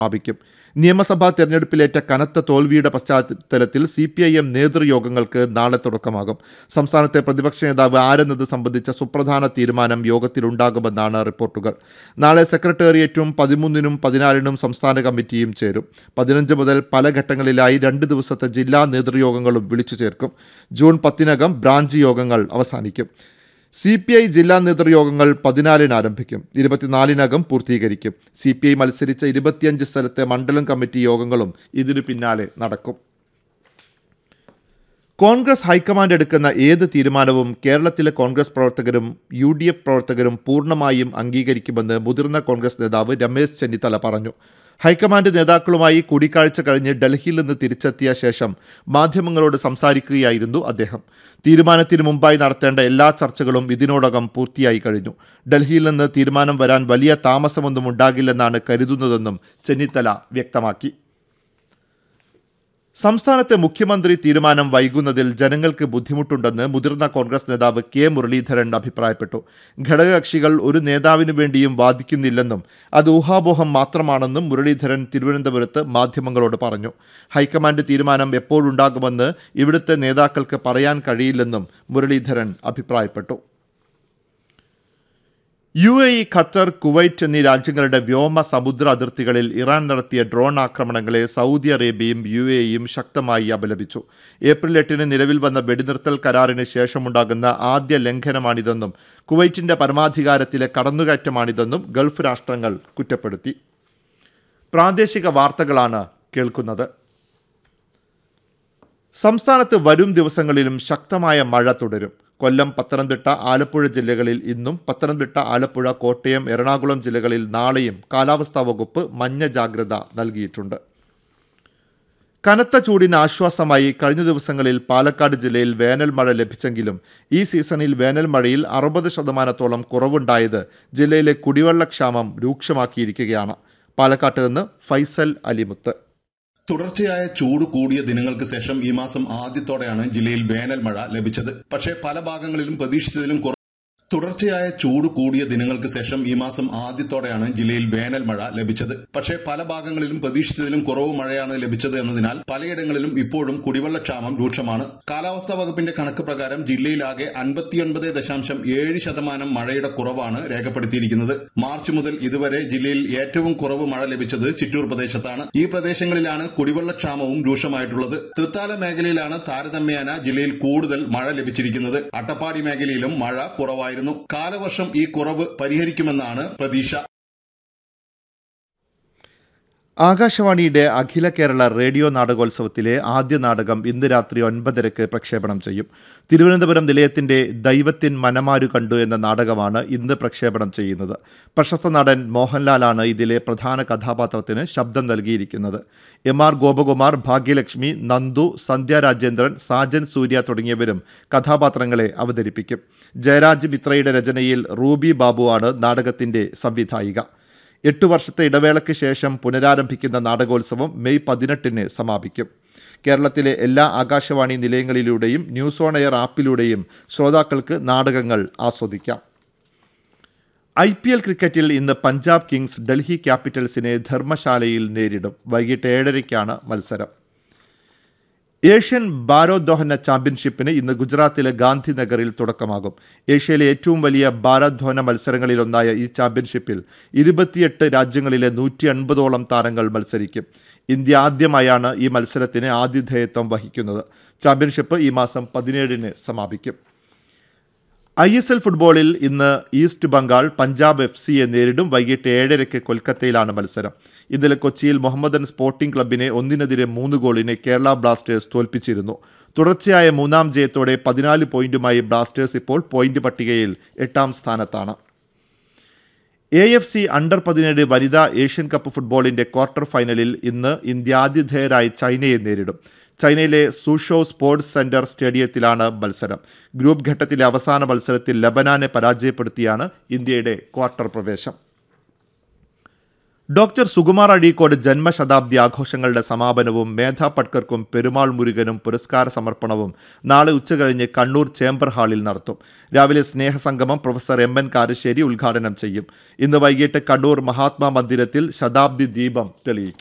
സ്ഥാപിക്കും നിയമസഭാ തെരഞ്ഞെടുപ്പിലേറ്റ കനത്ത തോൽവിയുടെ പശ്ചാത്തലത്തിൽ സി പി ഐ എം നേതൃയോഗങ്ങൾക്ക് നാളെ തുടക്കമാകും സംസ്ഥാനത്തെ പ്രതിപക്ഷ നേതാവ് ആരെന്നത് സംബന്ധിച്ച സുപ്രധാന തീരുമാനം യോഗത്തിലുണ്ടാകുമെന്നാണ് റിപ്പോർട്ടുകൾ നാളെ സെക്രട്ടേറിയറ്റും പതിമൂന്നിനും പതിനാലിനും സംസ്ഥാന കമ്മിറ്റിയും ചേരും പതിനഞ്ച് മുതൽ പല ഘട്ടങ്ങളിലായി രണ്ട് ദിവസത്തെ ജില്ലാ നേതൃയോഗങ്ങളും വിളിച്ചു ചേർക്കും ജൂൺ പത്തിനകം ബ്രാഞ്ച് യോഗങ്ങൾ അവസാനിക്കും സി പി ഐ ജില്ലാ നേതൃയോഗങ്ങൾ പതിനാലിന് ആരംഭിക്കും ഇരുപത്തിനാലിനകം പൂർത്തീകരിക്കും സി പി ഐ മത്സരിച്ച ഇരുപത്തിയഞ്ച് സ്ഥലത്തെ മണ്ഡലം കമ്മിറ്റി യോഗങ്ങളും ഇതിനു പിന്നാലെ നടക്കും കോൺഗ്രസ് ഹൈക്കമാൻഡ് എടുക്കുന്ന ഏത് തീരുമാനവും കേരളത്തിലെ കോൺഗ്രസ് പ്രവർത്തകരും യു ഡി എഫ് പ്രവർത്തകരും പൂർണ്ണമായും അംഗീകരിക്കുമെന്ന് മുതിർന്ന കോൺഗ്രസ് നേതാവ് രമേശ് ചെന്നിത്തല പറഞ്ഞു ഹൈക്കമാൻഡ് നേതാക്കളുമായി കൂടിക്കാഴ്ച കഴിഞ്ഞ് ഡൽഹിയിൽ നിന്ന് തിരിച്ചെത്തിയ ശേഷം മാധ്യമങ്ങളോട് സംസാരിക്കുകയായിരുന്നു അദ്ദേഹം തീരുമാനത്തിന് മുമ്പായി നടത്തേണ്ട എല്ലാ ചർച്ചകളും ഇതിനോടകം പൂർത്തിയായി കഴിഞ്ഞു ഡൽഹിയിൽ നിന്ന് തീരുമാനം വരാൻ വലിയ താമസമൊന്നും ഉണ്ടാകില്ലെന്നാണ് കരുതുന്നതെന്നും ചെന്നിത്തല വ്യക്തമാക്കി സംസ്ഥാനത്തെ മുഖ്യമന്ത്രി തീരുമാനം വൈകുന്നതിൽ ജനങ്ങൾക്ക് ബുദ്ധിമുട്ടുണ്ടെന്ന് മുതിർന്ന കോൺഗ്രസ് നേതാവ് കെ മുരളീധരൻ അഭിപ്രായപ്പെട്ടു ഘടകകക്ഷികൾ ഒരു നേതാവിനു വേണ്ടിയും വാദിക്കുന്നില്ലെന്നും അത് ഊഹാപോഹം മാത്രമാണെന്നും മുരളീധരൻ തിരുവനന്തപുരത്ത് മാധ്യമങ്ങളോട് പറഞ്ഞു ഹൈക്കമാൻഡ് തീരുമാനം എപ്പോഴുണ്ടാകുമെന്ന് ഇവിടുത്തെ നേതാക്കൾക്ക് പറയാൻ കഴിയില്ലെന്നും മുരളീധരൻ അഭിപ്രായപ്പെട്ടു U A E Qatar Kuwait എന്നീ രാജ്യങ്ങളുടെ വ്യോമ സമുദ്ര അതിർത്തികളിൽ ഇറാൻ നടത്തിയ ഡ്രോൺ ആക്രമണങ്ങളെ സൗദി അറേബ്യയും യു എ ഇയും ശക്തമായി അപലപിച്ചു ഏപ്രിൽ എട്ടിന് നിലവിൽ വന്ന വെടിനിർത്തൽ കരാറിന് ശേഷമുണ്ടാകുന്ന ആദ്യ ലംഘനമാണിതെന്നും കുവൈറ്റിന്റെ പരമാധികാരത്തിലെ കടന്നുകയറ്റമാണിതെന്നും ഗൾഫ് രാഷ്ട്രങ്ങൾ കുറ്റപ്പെടുത്തി പ്രാദേശിക വാർത്തകളാണ് കേൾക്കുന്നത് സംസ്ഥാനത്ത് വരും ദിവസങ്ങളിലും ശക്തമായ മഴ തുടരും കൊല്ലം പത്തനംതിട്ട ആലപ്പുഴ ജില്ലകളിൽ ഇന്നും പത്തനംതിട്ട ആലപ്പുഴ കോട്ടയം എറണാകുളം ജില്ലകളിൽ നാളെയും കാലാവസ്ഥാ വകുപ്പ് മഞ്ഞ ജാഗ്രത നൽകിയിട്ടുണ്ട് കനത്ത ചൂടിന് ആശ്വാസമായി കഴിഞ്ഞ ദിവസങ്ങളിൽ പാലക്കാട് ജില്ലയിൽ വേനൽ മഴ ലഭിച്ചെങ്കിലും ഈ സീസണിൽ വേനൽ മഴയിൽ അറുപത് ശതമാനത്തോളം കുറവുണ്ടായത് ജില്ലയിലെ കുടിവെള്ളക്ഷാമം രൂക്ഷമാക്കിയിരിക്കുകയാണ് പാലക്കാട്ട് നിന്ന് ഫൈസൽ അലിമുത്ത് തുടർച്ചയായ ചൂട് കൂടിയ ദിനങ്ങൾക്ക് ശേഷം ഈ മാസം ആദ്യത്തോടെയാണ് ജില്ലയിൽ വേനൽ മഴ ലഭിച്ചത് പക്ഷേ പല ഭാഗങ്ങളിലും പ്രതീക്ഷിച്ചതിലും കുറ തുടർച്ചയായ ചൂട് കൂടിയ ദിനങ്ങൾക്ക് ശേഷം ഈ മാസം ആദ്യത്തോടെയാണ് ജില്ലയിൽ വേനൽ മഴ ലഭിച്ചത് പക്ഷേ പല ഭാഗങ്ങളിലും പ്രതീക്ഷിച്ചതിലും കുറവ് മഴയാണ് ലഭിച്ചത് എന്നതിനാൽ പലയിടങ്ങളിലും ഇപ്പോഴും കുടിവെള്ളക്ഷാമം രൂക്ഷമാണ് കാലാവസ്ഥാ വകുപ്പിന്റെ കണക്ക് പ്രകാരം ജില്ലയിലാകെ അൻപത്തിയൊൻപത് ദശാംശം ഏഴ് ശതമാനം മഴയുടെ കുറവാണ് രേഖപ്പെടുത്തിയിരിക്കുന്നത് മാർച്ച് മുതൽ ഇതുവരെ ജില്ലയിൽ ഏറ്റവും കുറവ് മഴ ലഭിച്ചത് ചിറ്റൂർ പ്രദേശത്താണ് ഈ പ്രദേശങ്ങളിലാണ് കുടിവെള്ളക്ഷാമവും രൂക്ഷമായിട്ടുള്ളത് തൃത്താല മേഖലയിലാണ് താരതമ്യേന ജില്ലയിൽ കൂടുതൽ മഴ ലഭിച്ചിരിക്കുന്നത് അട്ടപ്പാടി മേഖലയിലും മഴ കുറവായിരുന്നു കാലവർഷം ഈ കുറവ് പരിഹരിക്കുമെന്നാണ് പ്രതീക്ഷ ആകാശവാണിയുടെ അഖില കേരള റേഡിയോ നാടകോത്സവത്തിലെ ആദ്യ നാടകം ഇന്ന് രാത്രി ഒൻപതരക്ക് പ്രക്ഷേപണം ചെയ്യും തിരുവനന്തപുരം നിലയത്തിന്റെ ദൈവത്തിൻ മനമാരു കണ്ടു എന്ന നാടകമാണ് ഇന്ന് പ്രക്ഷേപണം ചെയ്യുന്നത് പ്രശസ്ത നടൻ മോഹൻലാലാണ് ഇതിലെ പ്രധാന കഥാപാത്രത്തിന് ശബ്ദം നൽകിയിരിക്കുന്നത് എം ആർ ഗോപകുമാർ ഭാഗ്യലക്ഷ്മി നന്ദു സന്ധ്യ രാജേന്ദ്രൻ സാജൻ സൂര്യ തുടങ്ങിയവരും കഥാപാത്രങ്ങളെ അവതരിപ്പിക്കും ജയരാജ് മിത്രയുടെ രചനയിൽ റൂബി ബാബുവാണ് നാടകത്തിന്റെ സംവിധായിക എട്ടു വർഷത്തെ ഇടവേളയ്ക്ക് ശേഷം പുനരാരംഭിക്കുന്ന നാടകോത്സവം മെയ് പതിനെട്ടിന് സമാപിക്കും കേരളത്തിലെ എല്ലാ ആകാശവാണി നിലയങ്ങളിലൂടെയും ന്യൂസ് ഓൺ എയർ ആപ്പിലൂടെയും ശ്രോതാക്കൾക്ക് നാടകങ്ങൾ ആസ്വദിക്കാം ഐ പി എൽ ക്രിക്കറ്റിൽ ഇന്ന് പഞ്ചാബ് കിങ്സ് ഡൽഹി ക്യാപിറ്റൽസിനെ ധർമ്മശാലയിൽ നേരിടും വൈകിട്ട് ഏഴരയ്ക്കാണ് മത്സരം ഏഷ്യൻ ഭാരോദ്വഹന ചാമ്പ്യൻഷിപ്പിന് ഇന്ന് ഗുജറാത്തിലെ ഗാന്ധിനഗറിൽ തുടക്കമാകും ഏഷ്യയിലെ ഏറ്റവും വലിയ ഭാരോദ്വഹന മത്സരങ്ങളിലൊന്നായ ഈ ചാമ്പ്യൻഷിപ്പിൽ ഇരുപത്തിയെട്ട് രാജ്യങ്ങളിലെ നൂറ്റി അൻപതോളം താരങ്ങൾ മത്സരിക്കും ഇന്ത്യ ആദ്യമായാണ് ഈ മത്സരത്തിന് ആതിഥേയത്വം വഹിക്കുന്നത് ചാമ്പ്യൻഷിപ്പ് ഈ മാസം പതിനേഴിന് സമാപിക്കും ഐ എസ് എൽ ഫുട്ബോളിൽ ഇന്ന് ഈസ്റ്റ് ബംഗാൾ പഞ്ചാബ് എഫ് സിയെ നേരിടും വൈകിട്ട് ഏഴരയ്ക്ക് കൊൽക്കത്തയിലാണ് മത്സരം ഇന്നലെ കൊച്ചിയിൽ മുഹമ്മദൻ സ്പോർട്ടിംഗ് ക്ലബിനെ ഒന്നിനെതിരെ മൂന്ന് ഗോളിന് കേരള ബ്ലാസ്റ്റേഴ്സ് തോൽപ്പിച്ചിരുന്നു തുടർച്ചയായ മൂന്നാം ജയത്തോടെ പതിനാല് പോയിന്റുമായി ബ്ലാസ്റ്റേഴ്സ് ഇപ്പോൾ പോയിന്റ് പട്ടികയിൽ എട്ടാം സ്ഥാനത്താണ് എ എഫ് സി അണ്ടർ പതിനേഴ് വനിതാ ഏഷ്യൻ കപ്പ് ഫുട്ബോളിന്റെ ക്വാർട്ടർ ഫൈനലിൽ ഇന്ന് ഇന്ത്യ ആതിഥേയരായി ചൈനയെ നേരിടും ചൈനയിലെ സൂഷോ സ്പോർട്സ് സെന്റർ സ്റ്റേഡിയത്തിലാണ് മത്സരം ഗ്രൂപ്പ് ഘട്ടത്തിലെ അവസാന മത്സരത്തിൽ ലബനാനെ പരാജയപ്പെടുത്തിയാണ് ഇന്ത്യയുടെ ക്വാർട്ടർ പ്രവേശം ഡോക്ടർ സുകുമാർ അഴീക്കോട് ജന്മശതാബ്ദി ആഘോഷങ്ങളുടെ സമാപനവും മേധാ പട്കർക്കും പെരുമാൾ മുരുകനും പുരസ്കാര സമർപ്പണവും നാളെ ഉച്ചകഴിഞ്ഞ് കണ്ണൂർ ചേംബർ ഹാളിൽ നടത്തും രാവിലെ സ്നേഹസംഗമം പ്രൊഫസർ എം എൻ കാരശ്ശേരി ഉദ്ഘാടനം ചെയ്യും ഇന്ന് വൈകിട്ട് കണ്ണൂർ മഹാത്മാ മന്ദിരത്തിൽ ശതാബ്ദി ദീപം തെളിയിക്കും